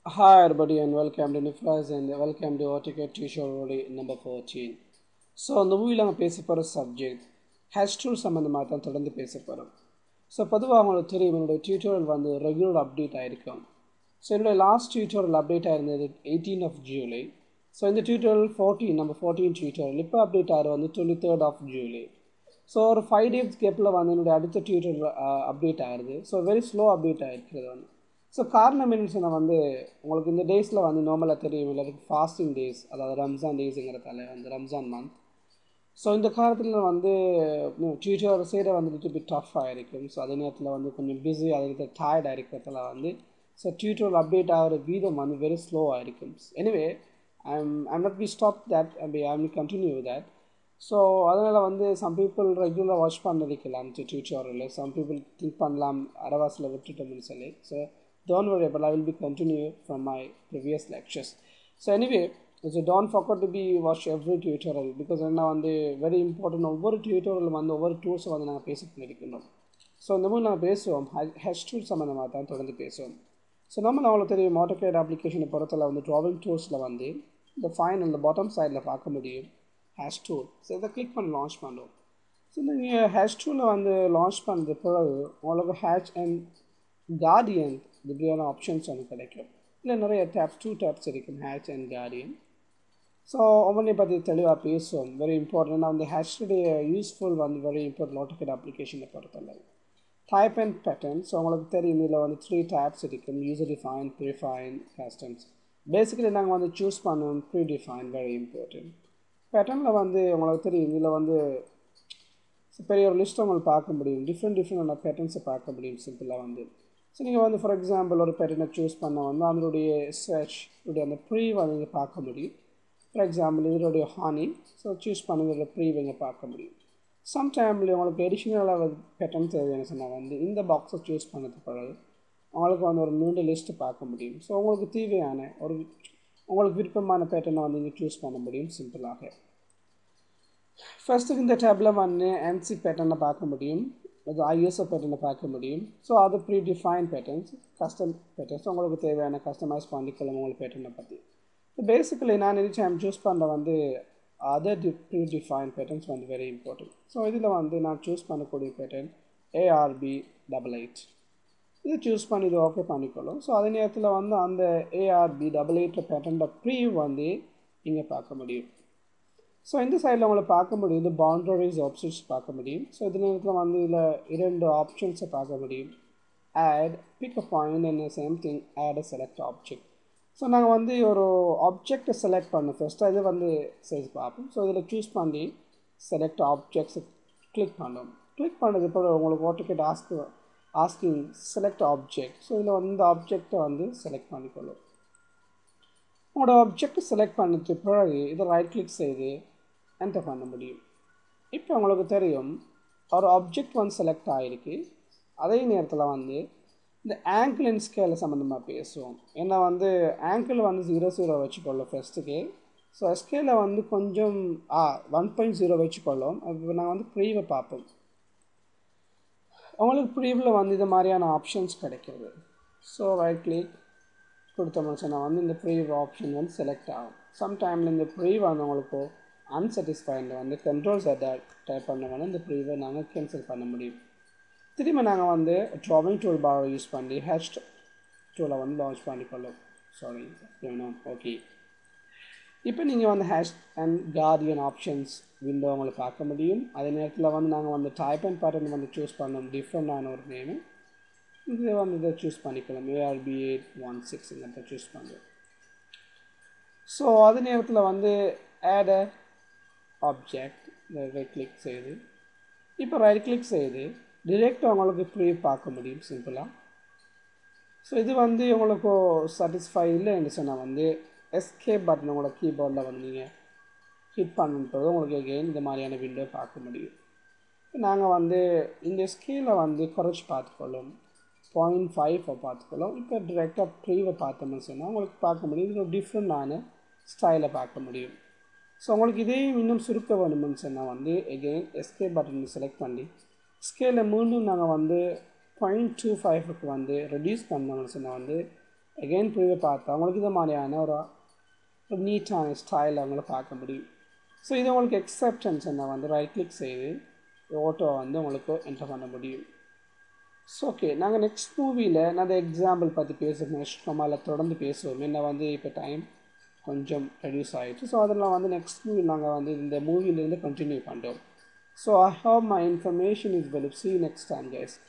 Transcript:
Hi everybody and welcome to Nifras and welcome to Autocad T-shirt already number 14. So அந்த மூவியில் நம்ம பேச போகிற சப்ஜெக்ட் ஹேஷ்டூல் சம்மந்தமாக தான் தொடர்ந்து பேச போகிறோம் ஸோ பொதுவாக உங்களுக்கு தெரியும் என்னுடைய டியூட்டோரியல் வந்து ரெகுலர் அப்டேட் ஆகிருக்கும் ஸோ என்னுடைய லாஸ்ட் டியூட்டோரியல் அப்டேட் ஆயிருந்தது எயிட்டீன் ஆஃப் ஜூலை ஸோ இந்த டியூட்டோரியல் ஃபோர்டீன் நம்ம ஃபோர்டீன் டியூட்டோரியல் இப்போ அப்டேட் ஆகிற வந்து twenty third of July so ஒரு ஃபைவ் டேஸ் கேப்பில் வந்து என்னுடைய அடுத்த டியூட்டோரியல் அப்டேட் ஆகுது ஸோ வெரி ஸ்லோ அப்டேட் ஆகிருக்கிறது வந்து ஸோ காரணம் என்னன்னு சொன்னால் வந்து உங்களுக்கு இந்த டேஸில் வந்து நார்மலாக தெரியும் எல்லாருக்கும் ஃபாஸ்டிங் டேஸ் அதாவது ரம்ஜான் டேஸுங்கிறதால வந்து ரம்ஜான் மந்த் ஸோ இந்த காலத்தில் வந்து டியூட்டர் செய்கிற வந்துட்டு பி டஃப் ஆகிருக்கும் ஸோ அதே நேரத்தில் வந்து கொஞ்சம் பிஸி அதே நேரத்தில் டயர்ட் ஆகிருக்கிறதுல வந்து ஸோ டியூட்டர் அப்டேட் ஆகிற வீதம் வந்து வெரி ஸ்லோ ஆகிருக்கும் anyway I'm I'm not be stop that I I'm continue that so அதனால் வந்து சம் பீப்புள் ரெகுலராக வாட்ச் பண்ணிருக்கலாம் டியூட்டோரியல் சம் பீப்புள் திங்க் பண்ணலாம் அரவாசில் விட்டுட்டோம்னு சொல்லி so don't worry but i will be continue from my previous lectures so anyway so don't forget to be watch every tutorial because என்ன வந்து வெரி இம்பார்ட்டன்ட் ஒவ்வொரு tutorial வந்து ஒவ்வொரு டூல்ஸும் வந்து நாங்கள் பேசி பண்ணியிருக்கணும் ஸோ இந்த மாதிரி நாங்கள் பேசுவோம் ஹெச் டூல் சம்மந்தமாக தான் தொடர்ந்து பேசுவோம் ஸோ நம்ம நம்மளுக்கு தெரியும் ஆட்டோகேட் அப்ளிகேஷனை பொறுத்தல வந்து ட்ராவிங் டூல்ஸில் வந்து இந்த ஃபைன் அந்த பாட்டம் சைடில் பார்க்க முடியும் ஹேஷ் டூல் ஸோ இதை கிளிக் பண்ணி லான்ச் பண்ணுவோம் ஸோ நீங்கள் ஹேஷ் டூலில் வந்து லான்ச் பண்ணுறது பிறகு உங்களுக்கு ஹேச் அண்ட் கார்டியன் இப்படியான ஆப்ஷன்ஸ் வந்து கிடைக்கும் இல்லை நிறைய டேப்ஸ் டூ டேப்ஸ் இருக்கும் ஹேச் அண்ட் கார்டியன் ஸோ ஒவ்வொன்றை பற்றி தெளிவாக பேசுவோம் வெரி இம்பார்ட்டன்ட் வந்து ஹேஷுடைய யூஸ்ஃபுல் வந்து வெரி இம்பார்ட்டன்ட் ஆட்டோகேட் அப்ளிகேஷனை பொறுத்தளவு டைப் அண்ட் பேட்டர்ன் ஸோ உங்களுக்கு தெரியும் இதில் வந்து த்ரீ டேப்ஸ் இருக்கும் user define predefine customs basically நாங்கள் வந்து சூஸ் பண்ணுவோம் ப்ரீ டிஃபைன் வெரி இம்பார்ட்டன்ட் பேட்டர்னில் வந்து உங்களுக்கு தெரியும் இதில் வந்து பெரிய ஒரு லிஸ்ட் உங்களுக்கு பார்க்க முடியும் டிஃப்ரெண்ட் டிஃப்ரெண்டான பேட்டர்ன்ஸை பார்க்க முடியும் சிம்பிளாக வந்து ஸோ நீங்கள் வந்து ஃபார் எக்ஸாம்பிள் ஒரு பேட்டர்னை சூஸ் பண்ண வந்து அதனுடைய சர்ச் உடைய அந்த ப்ரீவை நீங்கள் பார்க்க முடியும் ஃபார் எக்ஸாம்பிள் இதனுடைய ஹானி ஸோ சூஸ் பண்ணி இதோட ப்ரீவை இங்கே பார்க்க முடியும் சம்டைமில் உங்களுக்கு எடிஷனலாக பேட்டர்ன் தேவையான சொன்னால் வந்து இந்த பாக்ஸை சூஸ் பண்ணது பிறகு உங்களுக்கு வந்து ஒரு மூணு லிஸ்ட்டு பார்க்க முடியும் ஸோ உங்களுக்கு தேவையான ஒரு உங்களுக்கு விருப்பமான பேட்டர்னை வந்து இங்கே சூஸ் பண்ண முடியும் சிம்பிளாக ஃபஸ்ட்டுக்கு இந்த டேப்பில் வந்து என்சி பேட்டர்னை பார்க்க முடியும் அது ஐஎஸ்ஓ பேட்டர்னை பார்க்க முடியும் ஸோ அது predefine patterns custom patterns உங்களுக்கு தேவையான கஸ்டமைஸ் பண்ணிக்கலாம் உங்களுக்கு பேட்டர்னை பற்றி பேசிக்கலி நான் நினச்சி ஐம் சூஸ் பண்ணுற வந்து other the predefine patterns வந்து வெரி இம்பார்ட்டன்ட் ஸோ இதில் வந்து நான் சூஸ் பண்ணக்கூடிய பேட்டர்ன் ஏஆர்பி டபுள் எயிட் இது சூஸ் பண்ணி இது ஓகே பண்ணிக்கொள்ளும் ஸோ அதே நேரத்தில் வந்து அந்த ஏஆர்பி டபுள் எயிட் பேட்டர்னோட ப்ரீ வந்து இங்கே பார்க்க முடியும் ஸோ இந்த சைடில் உங்களை பார்க்க முடியும் இது பவுண்டரிஸ் ஆப்ஷன்ஸ் பார்க்க முடியும் ஸோ இது நேரத்தில் வந்து இதில் இரண்டு ஆப்ஷன்ஸை பார்க்க முடியும் add pick a point and same thing add a select object so நாங்கள் வந்து ஒரு ஆப்ஜெக்டை செலக்ட் பண்ணோம் ஃபஸ்ட்டாக இது வந்து சைஸ் பார்ப்போம் ஸோ இதில் சூஸ் பண்ணி செலக்ட் ஆப்ஜெக்ட்ஸை கிளிக் பண்ணோம் கிளிக் பண்ணது இப்போ உங்களுக்கு ஓட்டுக்கிட்ட ask asking select object so இதில் வந்து இந்த ஆப்ஜெக்டை வந்து செலக்ட் பண்ணிக்கொள்ளும் உங்களோட ஆப்ஜெக்ட் செலக்ட் பண்ணது பிறகு இதை ரைட் கிளிக் செய்து என்டர் பண்ண முடியும் இப்போ உங்களுக்கு தெரியும் ஒரு ஆப்ஜெக்ட் வந்து செலக்ட் ஆகிருக்கு அதே நேரத்தில் வந்து இந்த ஆங்கிள் அண்ட் ஸ்கேல சம்மந்தமாக பேசுவோம் ஏன்னா வந்து ஆங்கிள் வந்து ஜீரோ ஜீரோ வச்சுக்கொள்ளும் ஃபஸ்ட்டுக்கு ஸோ ஸ்கேலில் வந்து கொஞ்சம் ஆ ஒன் பாயிண்ட் ஜீரோ வச்சுக்கொள்ளும் இப்போ நான் வந்து ப்ரீவை பார்ப்போம் உங்களுக்கு ப்ரீவில் வந்து இது மாதிரியான ஆப்ஷன்ஸ் கிடைக்கிறது ஸோ ரைட் கிளிக் கொடுத்தோம்னு சொன்னால் வந்து இந்த ப்ரீ ஆப்ஷன் வந்து செலக்ட் ஆகும் சம்டைமில் இந்த ப்ரீ வந்து உங்களுக்கு அன்சாட்டிஸ்ஃபைடில் வந்து கண்ட்ரோல்ஸ் டைப் பண்ண வந்து இந்த ப்ரீவை நாங்கள் கேன்சல் பண்ண முடியும் திரும்ப நாங்கள் வந்து ட்ராவிங் டூல் பாரை யூஸ் பண்ணி ஹேஷ் டூலை வந்து லான்ச் பண்ணிக்கொள்ளும் சாரி வேணும் ஓகே இப்போ நீங்கள் வந்து hatch and gradient options window உங்களை பார்க்க முடியும் அதே நேரத்தில் வந்து நாங்கள் வந்து டைப் அண்ட் பேட்டர்ன் வந்து சூஸ் பண்ணோம் டிஃப்ரெண்டான ஒரு நேமு இது வந்து இதை சூஸ் பண்ணிக்கலாம் ஏஆர்பி எயிட் ஒன் சிக்ஸுங்கிறத சூஸ் பண்ணுவோம் ஸோ அதே நேரத்தில் வந்து ஆட் ஆப்ஜெக்ட் ரைட் கிளிக் செய்து இப்போ ரைட் கிளிக் செய்து டிரெக்டாக உங்களுக்கு ப்ரீ பார்க்க முடியும் சிம்பிளாக ஸோ இது வந்து உங்களுக்கு சாட்டிஸ்ஃபை இல்லைன்னு சொன்னால் வந்து எஸ்கே பட்டன் உங்களோட கீபோர்டில் வந்து நீங்கள் ஹிட் பண்ணுறது உங்களுக்கு எகெயின் இந்த மாதிரியான விண்டோ பார்க்க முடியும் நாங்கள் வந்து இந்த ஸ்கேலை வந்து குறைச்சி பார்த்துக்கொள்ளும் பாயிண்ட் ஃபைவ் பார்த்துக்கலாம் இப்போ டிரெக்டாக ப்ரீவை பார்த்தோம்னு சொன்னால் உங்களுக்கு பார்க்க முடியும் இது ஒரு டிஃப்ரெண்டான ஸ்டைலை பார்க்க முடியும் ஸோ உங்களுக்கு இதே இன்னும் சுருக்க வேணும்னு சொன்னால் வந்து எகெயின் எஸ்கே பட்டன் செலக்ட் பண்ணி ஸ்கேலை மீண்டும் நாங்கள் வந்து பாயிண்ட் டூ ஃபைவ்க்கு வந்து ரெடியூஸ் பண்ணோம்னு சொன்னால் வந்து அகெயின் ப்ரீவிய பார்த்தா உங்களுக்கு இது மாதிரியான ஒரு ஒரு நீட்டான ஸ்டைல் அவங்கள பார்க்க முடியும் ஸோ இது உங்களுக்கு எக்ஸப்டன்ஸ் என்ன வந்து ரைட் கிளிக் செய்து ஓட்டோவை வந்து உங்களுக்கு என்டர் பண்ண முடியும் ஸோ ஓகே நாங்கள் நெக்ஸ்ட் மூவியில் நான் அந்த எக்ஸாம்பிள் பற்றி பேசுகிறேன் நெக்ஸ்ட் தொடர்ந்து பேசுவோம் என்ன வந்து இப்போ டைம் கொஞ்சம் ரெடியூஸ் ஆகிடுச்சு ஸோ அதெல்லாம் வந்து நெக்ஸ்ட் மூவி நாங்கள் வந்து இந்த மூவிலேருந்து கண்டினியூ பண்ணுறோம் so I have my information is well see next time guys